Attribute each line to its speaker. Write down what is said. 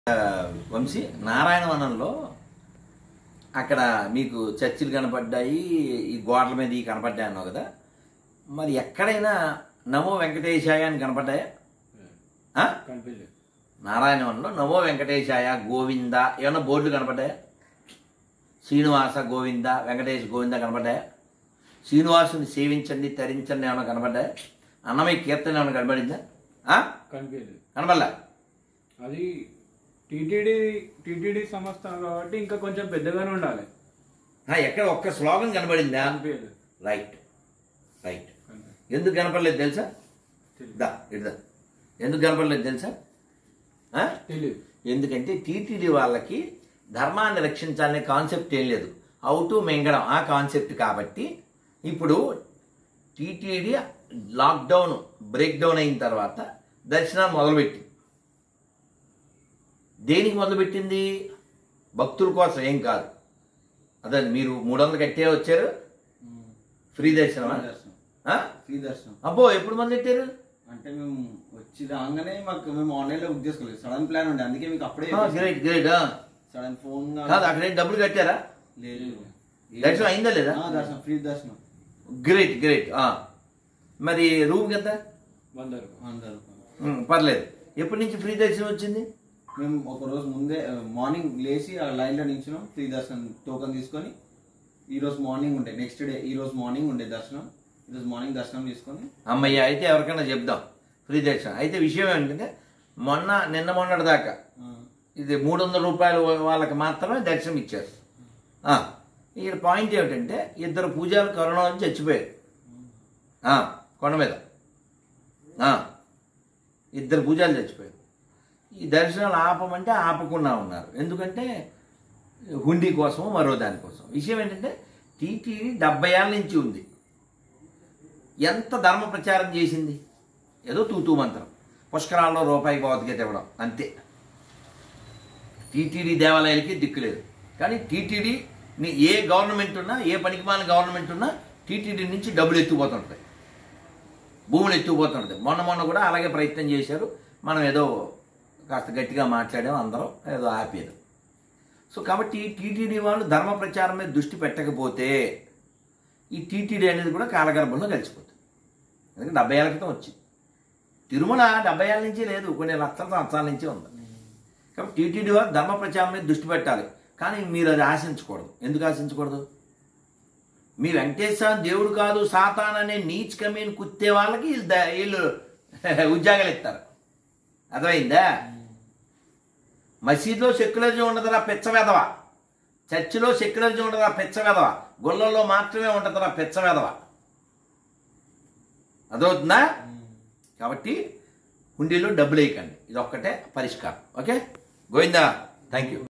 Speaker 1: వంశీ నారాయణవనంలో అక్కడ మీకు చర్చిలు కనపడ్డాయి ఈ గోడల మీద ఈ కనపడ్డాయి అన్నావు కదా మరి ఎక్కడైనా నమో వెంకటేశాయ అని కనపడ్డాయా ఆ?
Speaker 2: కనిపించలేదు
Speaker 1: నారాయణవనంలో నమో వెంకటేశాయ గోవింద ఏమన్నా బోర్డులు కనపడ్డాయా శ్రీనివాస గోవింద వెంకటేష్ గోవింద కనపడ్డాయా శ్రీనివాసుని సేవించండి తరించండి ఏమైనా కనపడ్డాయా అన్నమయ్య కీర్తన ఏమైనా కనపడిందా ఆ?
Speaker 2: కనిపించలేదు
Speaker 1: కనపడలే
Speaker 2: అది టీటీడీ టీటీడీ సంస్థ కాబట్టి ఇంకా కొంచెం పెద్దగానే ఉండాలి
Speaker 1: ఆ, ఎక్కడ ఒక్క శ్లోకం కనబడిందా
Speaker 2: కనిపించలేదు
Speaker 1: రైట్ రైట్
Speaker 2: కనిపించలేదు.
Speaker 1: ఎందుకు కనపడలేదు తెలుసా
Speaker 2: తెలీదు.
Speaker 1: దా ఇదా ఎందుకు కనపడలేదు తెలుసా ఆ?
Speaker 2: తెలీదు
Speaker 1: ఎందుకంటే టీటీడీ వాళ్ళకి ధర్మాన్ని రక్షించాలనే కాన్సెప్ట్ ఏం లేదు హౌ టు మెంగడం ఆ కాన్సెప్ట్ కాబట్టి ఇప్పుడు టీటీడీ లాక్డౌన్ బ్రేక్ డౌన్ అయిన తర్వాత దర్శనాన్ని మొదలుపెట్టింది దేనికి మొదలుపెట్టింది భక్తుల కోసం ఏం కాదు అదే మీరు మూడు వందలు కట్టే వచ్చారు ఫ్రీ దర్శనమా
Speaker 3: ఫ్రీ దర్శనం
Speaker 1: ఆ?
Speaker 3: ఫ్రీ దర్శనం
Speaker 1: అబ్బో ఎప్పుడు మొదలెట్టారు
Speaker 3: అంటే మేము వచ్చి రాగానే మాకు మేము ఆన్లైన్ లో బుక్ చేసుకోలేదు సడన్ ప్లాన్ ఉండే అందుకే మీకు అప్పుడే
Speaker 1: గ్రేట్ గ్రేట్
Speaker 3: సడన్ ఫోన్
Speaker 1: కాదు అక్కడ ఏం డబ్బులు కట్టారా
Speaker 3: లేదు
Speaker 1: దర్శనం అయిందా లేదా
Speaker 3: ఆ, దర్శనం ఫ్రీ దర్శనం
Speaker 1: గ్రేట్ గ్రేట్ ఆ. మరి రూమ్ ఎంత
Speaker 2: వంద రూపాయలు
Speaker 3: అందరు
Speaker 1: ఉమ్, పర్లేదు ఎప్పటి నుంచి ఫ్రీ దర్శనం వచ్చింది
Speaker 3: మేము ఒక రోజు ముందే మార్నింగ్ లేచి ఆ లైన్ లో నించున్నాం ఫ్రీ దర్శనం టోకన్ తీసుకొని ఈ రోజు మార్నింగ్ ఉండే నెక్స్ట్ డే ఈ రోజు మార్నింగ్ ఉండే దర్శనం ఈ రోజు మార్నింగ్ దర్శనం తీసుకొని
Speaker 1: అమ్మయ్య అయితే ఎవరికైనా చెప్దాం ఫ్రీ దర్శనం అయితే విషయం ఏంటంటే మొన్న నిన్న మొన్నటి దాకా
Speaker 3: ఆ,
Speaker 1: ఇది మూడు వందల రూపాయల వాళ్ళకి మాత్రమే దర్శనం ఇచ్చారు ఆ, ఇక్కడ పాయింట్ ఏమిటంటే ఇద్దరు పూజారులు కరోనా నుంచి చచ్చిపోయారు ఆ, కొండ మీద ఆ, ఇద్దరు పూజారులు చచ్చిపోయారు ఈ దర్శనాలు ఆపమంటే ఆపకుండా ఉన్నారు ఎందుకంటే హుండీ కోసం మరో దానికోసం విషయం ఏంటంటే టీటీడీ డెబ్బై ఏళ్ళ నుంచి ఉంది ఎంత ధర్మ ప్రచారం చేసింది ఏదో తూతూ మంత్రం పుష్కరాల్లో రూపాయి భౌతికత ఇవ్వడం అంతే టీటీడీ దేవాలయాలకి దిక్కులేదు కానీ టీటీడీ ని ఏ గవర్నమెంట్ ఉన్నా ఏ పనికిమాలిన గవర్నమెంట్ ఉన్నా టీటీడీ నుంచి డబ్బులు ఎత్తుకుపోతుంటాయి భూములు ఎత్తుకుపోతుంటాయి మొన్న మొన్న కూడా అలాగే ప్రయత్నం చేశారు మనం ఏదో కాస్త గట్టిగా మాట్లాడాం అందరం ఏదో ఆపారు సో కాబట్టి టీటీడీ వాళ్ళు ధర్మ ప్రచారం మీద దృష్టి పెట్టకపోతే ఈ టీటీడీ అనేది కూడా కాలగర్భంలో కలిసిపోతుంది ఎందుకంటే డెబ్బై ఏళ్ళ క్రితం వచ్చింది తిరుమల డెబ్బై ఏళ్ళ నుంచి లేదు కొన్ని లక్షల సంవత్సరాల నుంచి ఉంది కాబట్టి టీటీడీ వారు ధర్మ ప్రచారం మీద దృష్టి పెట్టాలి కానీ మీరు అది ఆశించకూడదు ఎందుకు ఆశించకూడదు మీ వెంకటేశ్వర దేవుడు కాదు సాతాన్ అనే నీచ్ కమీన్ కుత్తే వాళ్ళకి వీళ్ళు ద- వీళ్ళు ఉద్యోగాలు ఇస్తారు అర్థమైందా మసీదులో సెక్యులరిజం ఉండదురా పిచ్చ వెధవ చర్చిలో సెక్యులరిజం ఉండదురా పిచ్చ వెధవ గుళ్ళల్లో మాత్రమే ఉంటుందిరా పిచ్చ వెధవ అదవుతుందా కాబట్టి హుండీలో డబ్బులు వేయకండి ఇది ఒక్కటే పరిష్కారం ఓకే గోవిందా థ్యాంక్ యూ